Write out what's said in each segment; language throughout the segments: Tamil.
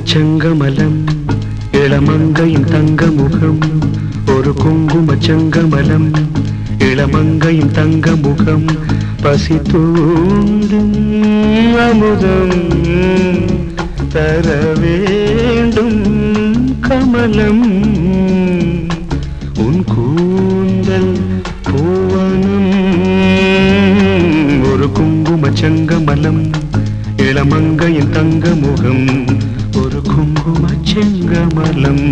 செங்கமலம் இளமங்கையின் தங்க முகம் ஒரு குங்கும செங்கமலம் இளமங்கையின் தங்க முகம் பசி தூண்டும் அமுதம் தர வேண்டும் கமலம் உன் கூந்தல் பூவனம் ஒரு குங்கும செங்கமலம் இளமங்கையின் தங்க முகம் ஒரு குங்கும செங்கமலம்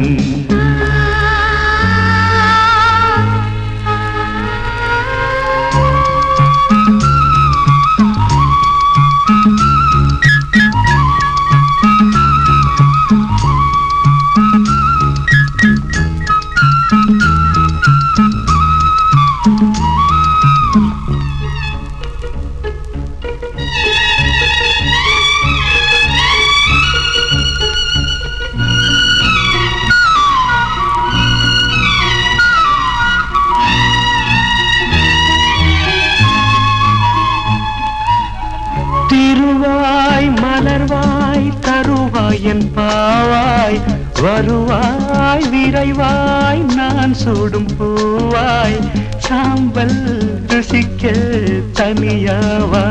திருவாய் மலர்வாய் தருவாய் என் பாவாய் வருவாய் விரைவாய் நான் சூடும் பூவாய் சாம்பல் ருசிக்க தனியாவா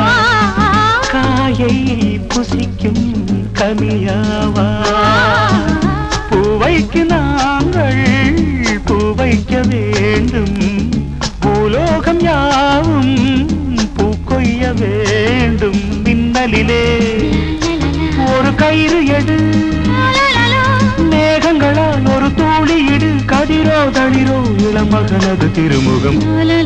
காயை புசிக்கும் கனியாவா பூவைக்கு நாங்கள் பூவைக்க வேண்டும் பூலோகம் யாவும் பூக்கொய்ய வேண்டும் மின்னலிலே ஒரு கயிறு எடு மேகங்களால் ஒரு தூளி இடு கதிரோ தளிரோ இளமகனது திருமுகம்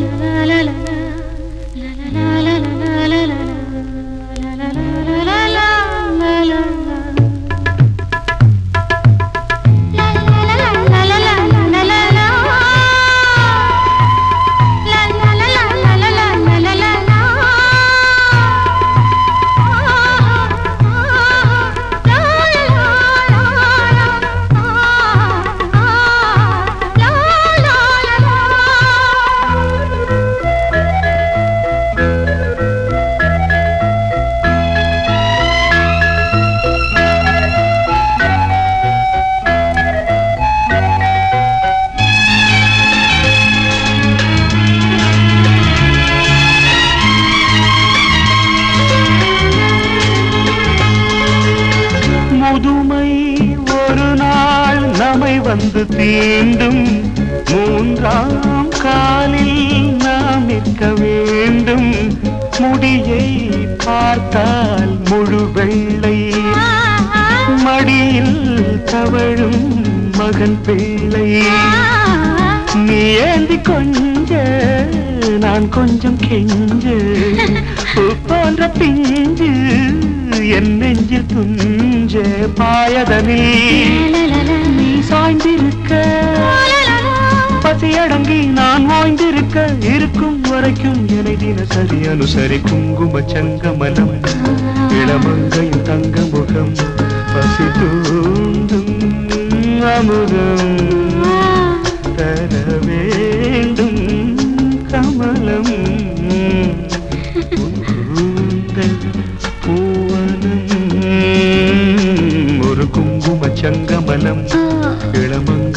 முதுமை ஒரு நாள் நம்மை வந்து தீண்டும் மூன்றாம் காலில் நாம் நிற்க வேண்டும் முடியை பார்த்தால் முழு வெள்ளை மடியில் தவழும் மகன் பிள்ளை நீ ஏந்தி கொஞ்ச நான் கொஞ்சம் கெஞ்ச பூ போன்ற பிஞ்சு என் நெஞ்சில் துஞ்ச பாயதனில் நீ சாய்ந்திருக்க பசியடங்கி நான் ஓய்ந்திருக்க இருக்கும் வரைக்கும் என்னை தினசரி அனுசரி குங்கும சங்கமலம் இளமங்கையின் தங்க முகம் பசி தூண்டும் அமுதம் தர வேண்டும் கமலம் உன் கூந்தல் பூவனம் ஒரு குங்கும சங்கமலம் இளமங்க